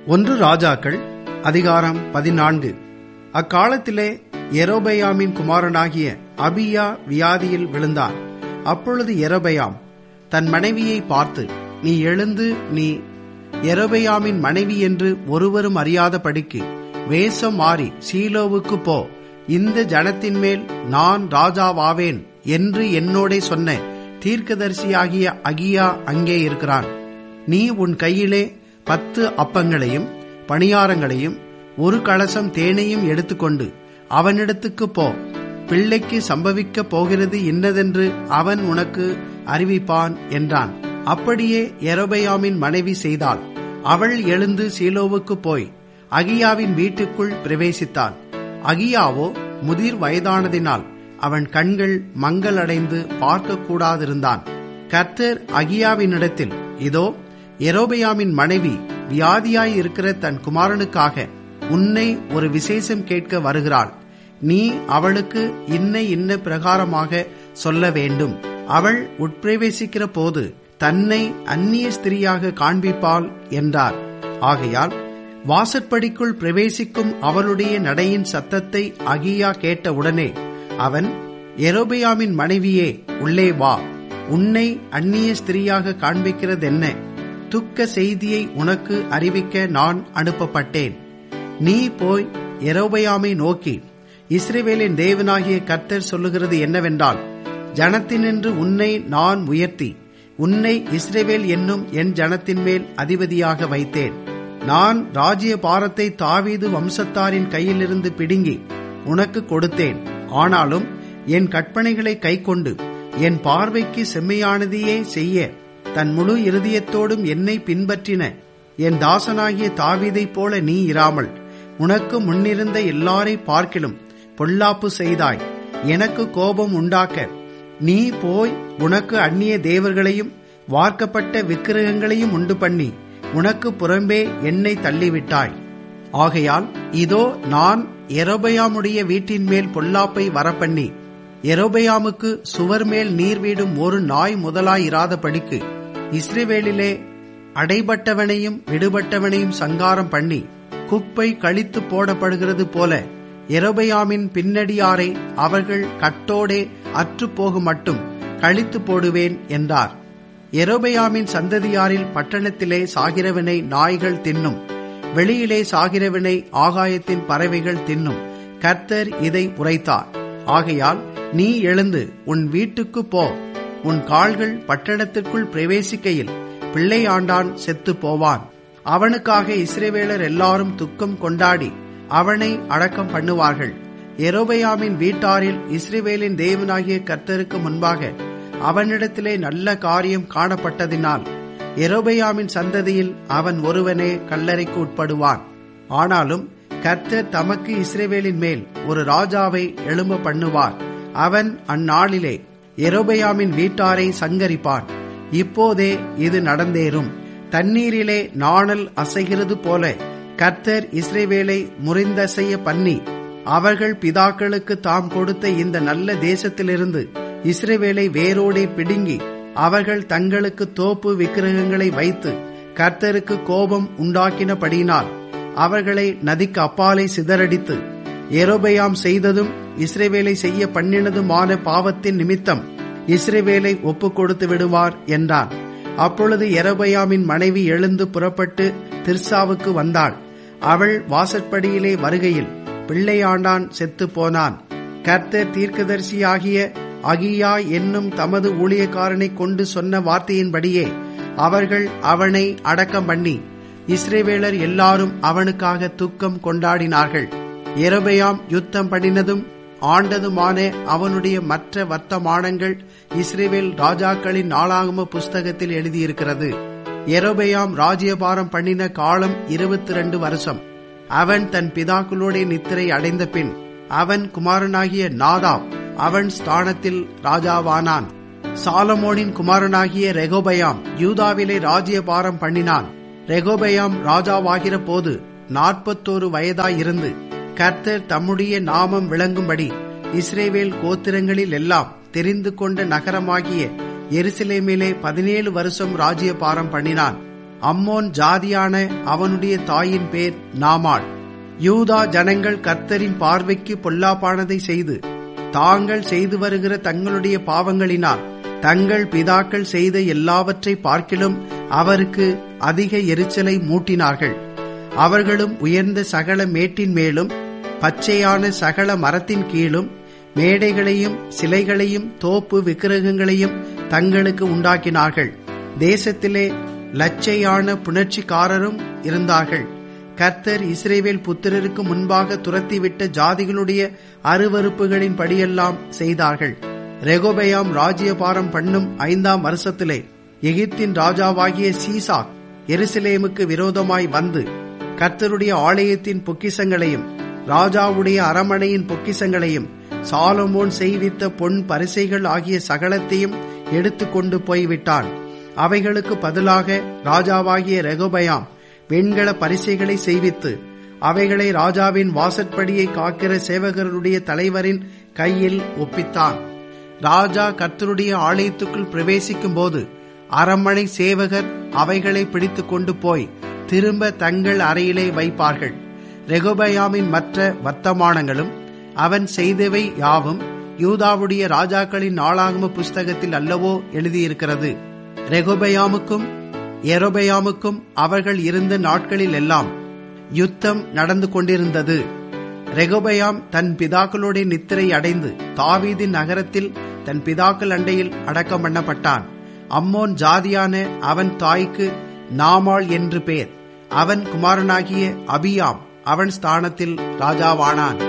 ஒன்று ராஜாக்கள் அதிகாரம் பதினான்கு அக்காலத்திலே எரோபயாமின் குமாரனாகிய அபியா வியாதியில் விழுந்தான் அப்பொழுது எரோபயாம் தன் மனைவியை பார்த்து நீ எழுந்து நீ எரோபயாமின் மனைவி என்று ஒருவரும் அறியாதபடிக்கு வேஷம் மாறி சீலோவுக்கு போ இந்த ஜனத்தின் மேல் நான் ராஜாவாவேன் என்று என்னோடே சொன்ன தீர்க்கதரிசியாகிய அகியா அங்கே இருக்கிறான் நீ உன் கையிலே பத்து அப்பங்களையும் பணியாரங்களையும் ஒரு கலசம் தேனையும் எடுத்துக்கொண்டு அவனிடத்துக்கு போ பிள்ளைக்கு சம்பவிக்க போகிறது இன்னதென்று அவன் உனக்கு அறிவிப்பான் என்றான் அப்படியே எரோபயாமின் மனைவி செய்தாள் அவள் எழுந்து சீலோவுக்கு போய் அகியாவின் வீட்டுக்குள் பிரவேசித்தாள் அகியாவோ முதிர் வயதானதினால் அவன் கண்கள் மங்களடைந்து பார்க்கக்கூடாதிருந்தான் கர்த்தர் அகியாவினிடத்தில் இதோ எரோபயாமின் மனைவி வியாதியாய் இருக்கிற தன் குமாரனுக்காக உன்னை ஒரு விசேஷம் கேட்க வருகிறாள் நீ அவளுக்கு இன்ன இன்ன பிரகாரமாக சொல்ல வேண்டும் அவள் உட்பிரவேசிக்கிற போது தன்னை அந்நிய ஸ்திரியாக காண்பிப்பாள் என்றார் ஆகையால் வாசற்படிக்குள் பிரவேசிக்கும் அவளுடைய நடையின் சத்தத்தை அகியா கேட்ட உடனே அவன் எரோபியாமின் மனைவியே உள்ளே வா உன்னை அந்நிய ஸ்திரியாக காண்பிக்கிறதென்ன துக்க செய்தியை உனக்கு அறிவிக்க நான் அனுப்பப்பட்டேன் நீ போய் எரோபயாமை நோக்கி இஸ்ரேவேலின் தேவனாகிய கர்த்தர் சொல்லுகிறது என்னவென்றால் ஜனத்தினின்று உன்னை நான் உயர்த்தி உன்னை இஸ்ரேவேல் என்னும் என் ஜனத்தின் மேல் அதிபதியாக வைத்தேன் நான் ராஜ்ய பாரத்தை தாவீது வம்சத்தாரின் கையிலிருந்து பிடுங்கி உனக்கு கொடுத்தேன் ஆனாலும் என் கற்பனைகளை கைக்கொண்டு என் பார்வைக்கு செம்மையானதையே செய்ய தன் முழு இருதயத்தோடும் என்னை பின்பற்றின என் தாசனாகிய தாவீதைப் போல நீ இராமல் உனக்கு முன்னிருந்த எல்லாரை பார்க்கிலும் பொல்லாப்பு செய்தாய் எனக்கு கோபம் உண்டாக்க நீ போய் உனக்கு அந்நிய தேவர்களையும் வார்க்கப்பட்ட விக்கிரகங்களையும் உண்டு பண்ணி உனக்கு புறம்பே என்னை தள்ளிவிட்டாய் ஆகையால் இதோ நான் எரோபயாமுடைய வீட்டின் மேல் பொல்லாப்பை வரப்பண்ணி எரோபயாமுக்கு சுவர் மேல் நீர் வீடும் ஒரு நாய் முதலாயிராதபடிக்கு இஸ்ரேவேலிலே அடைபட்டவனையும் விடுபட்டவனையும் சங்காரம் பண்ணி குப்பை கழித்து போடப்படுகிறது போல எரோபயாமின் பின்னடியாரை அவர்கள் கட்டோடே அற்று போகும் மட்டும் கழித்து போடுவேன் என்றார் எரோபயாமின் சந்ததியாரில் பட்டணத்திலே சாகிறவனை நாய்கள் தின்னும் வெளியிலே சாகிறவனை ஆகாயத்தின் பறவைகள் தின்னும் கர்த்தர் இதை உரைத்தார் ஆகையால் நீ எழுந்து உன் வீட்டுக்கு போ உன் கால்கள் பட்டணத்திற்குள் பிரவேசிக்கையில் பிள்ளையாண்டான் செத்து போவான் அவனுக்காக இஸ்ரேவேலர் எல்லாரும் துக்கம் கொண்டாடி அவனை அடக்கம் பண்ணுவார்கள் எரோபயாமின் வீட்டாரில் இஸ்ரேவேலின் தேவனாகிய கர்த்தருக்கு முன்பாக அவனிடத்திலே நல்ல காரியம் காணப்பட்டதினால் எரோபயாமின் சந்ததியில் அவன் ஒருவனே கல்லறைக்கு உட்படுவான் ஆனாலும் கர்த்தர் தமக்கு இஸ்ரேவேலின் மேல் ஒரு ராஜாவை எழும்ப பண்ணுவார் அவன் அந்நாளிலே எரோபயாமின் வீட்டாரை சங்கரிப்பான் இப்போதே இது நடந்தேறும் தண்ணீரிலே நாணல் அசைகிறது போல கர்த்தர் இஸ்ரேவேலை முறிந்தசைய பண்ணி அவர்கள் பிதாக்களுக்கு தாம் கொடுத்த இந்த நல்ல தேசத்திலிருந்து இஸ்ரேவேலை வேரோடே பிடுங்கி அவர்கள் தங்களுக்கு தோப்பு விக்கிரகங்களை வைத்து கர்த்தருக்கு கோபம் உண்டாக்கினபடியினால் அவர்களை நதிக்கு அப்பாலை சிதறடித்து எரோபயாம் செய்ததும் இஸ்ரேவேலை செய்ய பண்ணினதுமான பாவத்தின் நிமித்தம் இஸ்ரேவேலை ஒப்பு கொடுத்து விடுவார் என்றான் அப்பொழுது எரோபயாமின் மனைவி எழுந்து புறப்பட்டு திர்சாவுக்கு வந்தாள் அவள் வாசற்படியிலே வருகையில் பிள்ளையாண்டான் செத்து போனான் கர்த்தர் தீர்க்கதரிசியாகிய அகியா என்னும் தமது ஊழியக்காரனை கொண்டு சொன்ன வார்த்தையின்படியே அவர்கள் அவனை அடக்கம் பண்ணி இஸ்ரேவேலர் எல்லாரும் அவனுக்காக துக்கம் கொண்டாடினார்கள் எரபயாம் யுத்தம் பண்ணினதும் ஆண்டதுமான அவனுடைய மற்ற வர்த்தமானங்கள் இஸ்ரேவேல் ராஜாக்களின் நாளாகம புஸ்தகத்தில் எழுதியிருக்கிறது எரோபயாம் ராஜ்யபாரம் பண்ணின காலம் இருபத்தி ரெண்டு வருஷம் அவன் தன் பிதாக்களோட நித்திரை அடைந்த பின் அவன் குமாரனாகிய நாதாப் அவன் ஸ்தானத்தில் ராஜாவானான் சாலமோனின் குமாரனாகிய ரெகோபயாம் யூதாவிலே ராஜ்யபாரம் பண்ணினான் ரெகோபயாம் ராஜாவாகிற போது நாற்பத்தோரு வயதாயிருந்து கர்த்தர் தம்முடைய நாமம் விளங்கும்படி இஸ்ரேவேல் கோத்திரங்களில் எல்லாம் தெரிந்து கொண்ட நகரமாகிய எருசலேமிலே பதினேழு வருஷம் ராஜ்யபாரம் பண்ணினான் அம்மோன் ஜாதியான அவனுடைய தாயின் பேர் நாமாள் யூதா ஜனங்கள் கர்த்தரின் பார்வைக்கு பொல்லாப்பானதை செய்து தாங்கள் செய்து வருகிற தங்களுடைய பாவங்களினால் தங்கள் பிதாக்கள் செய்த எல்லாவற்றை பார்க்கிலும் அவருக்கு அதிக எரிச்சலை மூட்டினார்கள் அவர்களும் உயர்ந்த சகல மேட்டின் மேலும் பச்சையான சகல மரத்தின் கீழும் மேடைகளையும் சிலைகளையும் தோப்பு விக்கிரகங்களையும் தங்களுக்கு உண்டாக்கினார்கள் தேசத்திலே லச்சையான புணர்ச்சிக்காரரும் இருந்தார்கள் கர்த்தர் இஸ்ரேவேல் புத்திரருக்கு முன்பாக துரத்திவிட்ட ஜாதிகளுடைய அருவறுப்புகளின் படியெல்லாம் செய்தார்கள் ரெகோபயாம் ராஜ்யபாரம் பண்ணும் ஐந்தாம் வருஷத்திலே எகிப்தின் ராஜாவாகிய சீசாக் எருசலேமுக்கு விரோதமாய் வந்து கர்த்தருடைய ஆலயத்தின் பொக்கிசங்களையும் ராஜாவுடைய அரமனையின் பொக்கிசங்களையும் சாலமோன் செய்வித்த பொன் பரிசைகள் ஆகிய சகலத்தையும் எடுத்துக்கொண்டு போய்விட்டான் அவைகளுக்கு பதிலாக ராஜாவாகிய ரெகோபயாம் வெண்கல பரிசைகளை செய்வித்து அவைகளை ராஜாவின் வாசற்படியை காக்கிற சேவகருடைய தலைவரின் கையில் ஒப்பித்தான் ராஜா கர்த்தருடைய ஆலயத்துக்குள் பிரவேசிக்கும் போது அரண்மனை சேவகர் அவைகளை பிடித்து கொண்டு போய் திரும்ப தங்கள் அறையிலே வைப்பார்கள் ரெகோபயாமின் மற்ற வர்த்தமானங்களும் அவன் செய்தவை யாவும் யூதாவுடைய ராஜாக்களின் நாளாகம புஸ்தகத்தில் அல்லவோ எழுதியிருக்கிறது ரெகோபயாமுக்கும் எரோபயாமுக்கும் அவர்கள் இருந்த நாட்களில் எல்லாம் யுத்தம் நடந்து கொண்டிருந்தது ரெகோபயாம் தன் பிதாக்களுடைய நித்திரை அடைந்து தாவீதின் நகரத்தில் தன் பிதாக்கள் அண்டையில் அடக்கம் பண்ணப்பட்டான் அம்மோன் ஜாதியான அவன் தாய்க்கு நாமாள் என்று பேர் அவன் குமாரனாகிய அபியாம் அவன் ஸ்தானத்தில் ராஜாவானான்